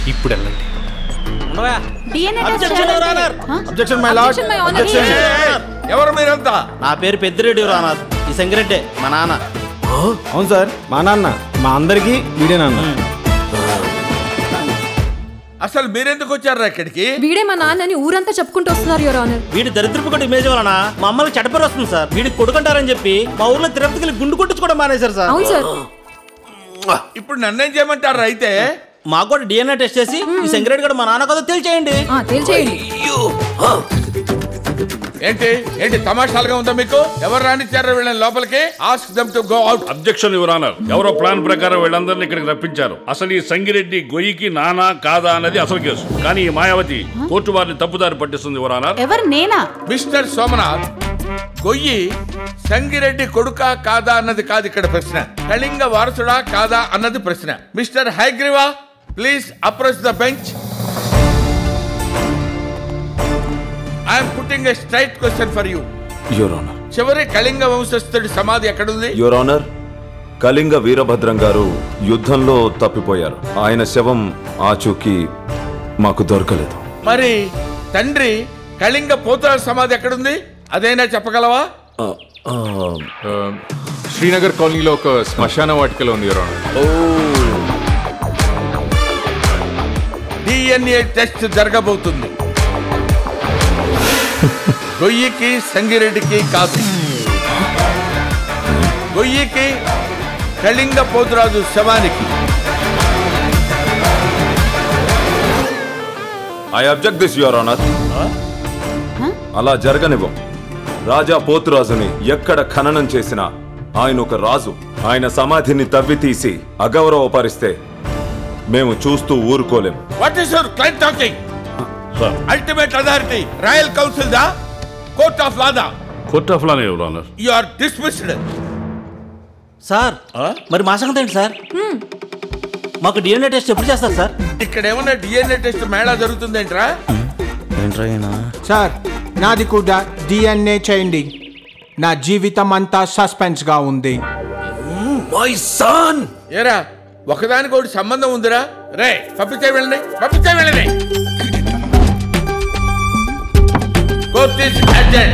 ఇప్పుడు వెళ్ళండి DNA test Objection, చేయాలంటే- Your Honor. Huh? Objection, my lord. Objection, my honor. Objection. Hey, ఎవరు మీరంతా నా పేరు పెద్దిరెడ్డి రానాథ్ ఈ సంగిరెడ్డే మా నాన్న అవును సార్ మా నాన్న మా అందరికి వీడే నాన్న అసలు మీరెందుకు వచ్చారా ఇక్కడికి వీడే మా నాన్నని ఊరంతా చెప్పుకుంటూ వస్తున్నారు యువర్ ఆనర్ వీడి దరిద్రపు కొట్టి ఇమేజ్ వలన మా అమ్మకి చెడపేరు వస్తుంది సార్ వీడికి కొడుకుంటారని చెప్పి మా ఊర్లో తిరుపతికి వెళ్ళి గుండు కొట్టించుకోవడం మానేశారు సార్ అవును సార్ ఇప్పుడు నన్నేం చేయమంటారా అయితే మాకు కూడా డిఎన్ఏ టెస్ట్ చేసి ఈ సంగిరెడ్డి కూడా మా నాన్న కదా తెలియచేయండి ఆ, తేల్చేయండి ఏంటి ఏంటి తమాషాలుగా ఉందా మీకు ఎవరు రానిచ్చారా వీళ్ళని లోపలికి ask them to go out objection your honour ఎవరో ప్లాన్ ప్రకారం వీళ్ళందరినీ ఇక్కడికి రప్పించారు అసలు ఈ సంగిరెడ్డి గొయ్యికి నానా కాదా అన్నది అసలు కేసు కానీ ఈ మాయావతి కోర్టు వారిని తప్పుదారి పట్టిస్తుంది యువర్ ఆనర్ ఎవరు నేనా మిస్టర్ సోమనాథ్ గొయ్యి సంగిరెడ్డి కొడుకా కాదా అన్నది కాదు ఇక్కడ ప్రశ్న కళింగ వారసుడా కాదా అన్నది ప్రశ్న mister Hayagriva please approach the bench I'm putting a straight question for you your honour చివరి కళింగ వంశస్థుడి సమాధి ఎక్కడుంది యువర్ ఆనర్ కళింగ వీరభద్రం గారు యుద్ధంలో తప్పిపోయారు ఆయన శవం ఆచూకీ మాకు దొరకలేదు మరి తండ్రి కళింగ పోతుల సమాధి ఎక్కడుంది అదైనా చెప్పగలవా ఆ, ఆ, ఆ, శ్రీనగర్ కాలనీలో ఒక శ్మశాన వాటికలో ఉంది యువర్ ఆనర్ డిఎన్ఏ టెస్ట్ జరగబోతుంది గొయ్యికి సంగిరెడ్డికి కాదు గొయ్యికి కళింగ పోతురాజు శవానికి I object this your honour అలా జరగనివ్వం రాజా పోతురాజుని ఎక్కడ ఖననం చేసినా ఆయన ఒక రాజు ఆయన సమాధిని తవ్వి తీసి అగౌరవపరిస్తే మేము చూస్తూ ఊరుకోలేం what is your client talking sir ultimate authority royal council the court of law the court of లానే your honour you are dismissed sir మరి మా సంగతి ఏంటి సార్ మాకు డిఎన్ఏ టెస్ట్ ఎప్పుడు చేస్తారు సార్ ఇక్కడ ఏమన్నా డిఎన్ఏ టెస్ట్ మేళా జరుగుతుందేంట్రా ఏంట్రా సార్ నాది కూడా డిఎన్ఏ చేయండి నా జీవితం అంతా సస్పెన్స్ గా ఉంది ఏరా ఒకదానికి ఒకటి సంబంధం ఉందిరా రే పంపించే వెళ్ళండి పంపించే వెళ్ళండి కోర్ట్ ఈస్ అడ్జెంట్